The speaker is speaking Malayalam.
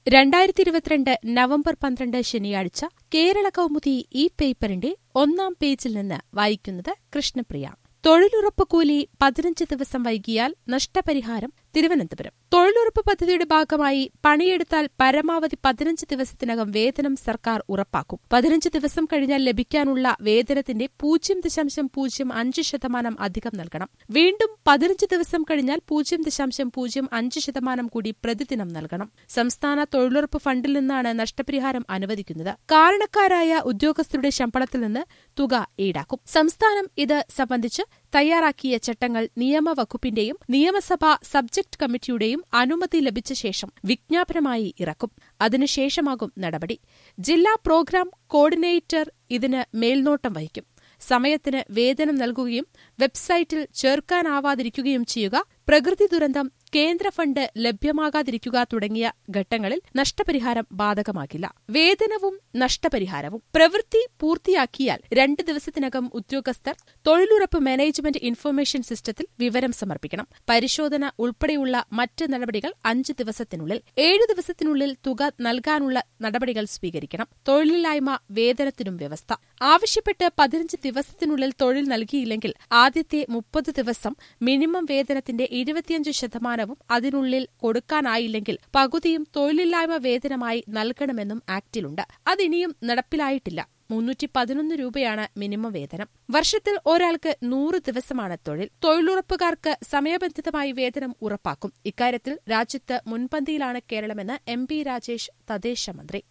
രണ്ടായിരത്തി ഇരുപത്തിരണ്ട് നവംബർ പന്ത്രണ്ട് ശനിയാഴ്ച കേരള കൗമുദി ഈ പേപ്പറിന്റെ ഒന്നാം പേജിൽ നിന്ന് വായിക്കുന്നത് കൃഷ്ണപ്രിയ തൊഴിലുറപ്പ് കൂലി പതിനഞ്ച് ദിവസം വൈകിയാൽ നഷ്ടപരിഹാരം തിരുവനന്തപുരം തൊഴിലുറപ്പ് പദ്ധതിയുടെ ഭാഗമായി പണിയെടുത്താൽ പരമാവധി പതിനഞ്ച് ദിവസത്തിനകം വേതനം സർക്കാർ ഉറപ്പാക്കും പതിനഞ്ച് ദിവസം കഴിഞ്ഞാൽ ലഭിക്കാനുള്ള വേതനത്തിന്റെ പൂജ്യം ദശാംശം പൂജ്യം അഞ്ച് ശതമാനം അധികം നൽകണം വീണ്ടും പതിനഞ്ച് ദിവസം കഴിഞ്ഞാൽ പൂജ്യം ദശാംശം പൂജ്യം അഞ്ച് ശതമാനം കൂടി പ്രതിദിനം നൽകണം സംസ്ഥാന തൊഴിലുറപ്പ് ഫണ്ടിൽ നിന്നാണ് നഷ്ടപരിഹാരം അനുവദിക്കുന്നത് കാരണക്കാരായ ഉദ്യോഗസ്ഥരുടെ ശമ്പളത്തിൽ നിന്ന് തുക ഈടാക്കും സംസ്ഥാനം ഇത് സംബന്ധിച്ച് തയ്യാറാക്കിയ ചട്ടങ്ങൾ നിയമവകുപ്പിന്റെയും നിയമസഭാ സബ്ജക്ട് കമ്മിറ്റിയുടെയും അനുമതി ലഭിച്ച ശേഷം വിജ്ഞാപനമായി ഇറക്കും അതിനുശേഷമാകും നടപടി ജില്ലാ പ്രോഗ്രാം കോർഡിനേറ്റർ ഇതിന് മേൽനോട്ടം വഹിക്കും സമയത്തിന് വേതനം നൽകുകയും വെബ്സൈറ്റിൽ ചേർക്കാനാവാതിരിക്കുകയും ചെയ്യുക പ്രകൃതി ദുരന്തം കേന്ദ്ര ഫണ്ട് ലഭ്യമാകാതിരിക്കുക തുടങ്ങിയ ഘട്ടങ്ങളിൽ നഷ്ടപരിഹാരം ബാധകമാകില്ല വേതനവും നഷ്ടപരിഹാരവും പ്രവൃത്തി പൂർത്തിയാക്കിയാൽ രണ്ട് ദിവസത്തിനകം ഉദ്യോഗസ്ഥർ തൊഴിലുറപ്പ് മാനേജ്മെന്റ് ഇൻഫർമേഷൻ സിസ്റ്റത്തിൽ വിവരം സമർപ്പിക്കണം പരിശോധന ഉൾപ്പെടെയുള്ള മറ്റ് നടപടികൾ അഞ്ച് ദിവസത്തിനുള്ളിൽ ഏഴ് ദിവസത്തിനുള്ളിൽ തുക നൽകാനുള്ള നടപടികൾ സ്വീകരിക്കണം തൊഴിലില്ലായ്മ വേതനത്തിനും വ്യവസ്ഥ ആവശ്യപ്പെട്ട് പതിനഞ്ച് ദിവസത്തിനുള്ളിൽ തൊഴിൽ നൽകിയില്ലെങ്കിൽ ആദ്യത്തെ മുപ്പത് ദിവസം മിനിമം വേതനത്തിന്റെ ഇരുപത്തിയഞ്ച് ശതമാനവും അതിനുള്ളിൽ കൊടുക്കാനായില്ലെങ്കിൽ പകുതിയും തൊഴിലില്ലായ്മ വേതനമായി നൽകണമെന്നും ആക്ടിലുണ്ട് അതിനിയും നടപ്പിലായിട്ടില്ല മുന്നൂറ്റി പതിനൊന്ന് രൂപയാണ് മിനിമം വേതനം വർഷത്തിൽ ഒരാൾക്ക് നൂറ് ദിവസമാണ് തൊഴിൽ തൊഴിലുറപ്പുകാർക്ക് സമയബന്ധിതമായി വേതനം ഉറപ്പാക്കും ഇക്കാര്യത്തിൽ രാജ്യത്ത് മുൻപന്തിയിലാണ് കേരളമെന്ന് എം പി രാജേഷ് തദ്ദേശ മന്ത്രി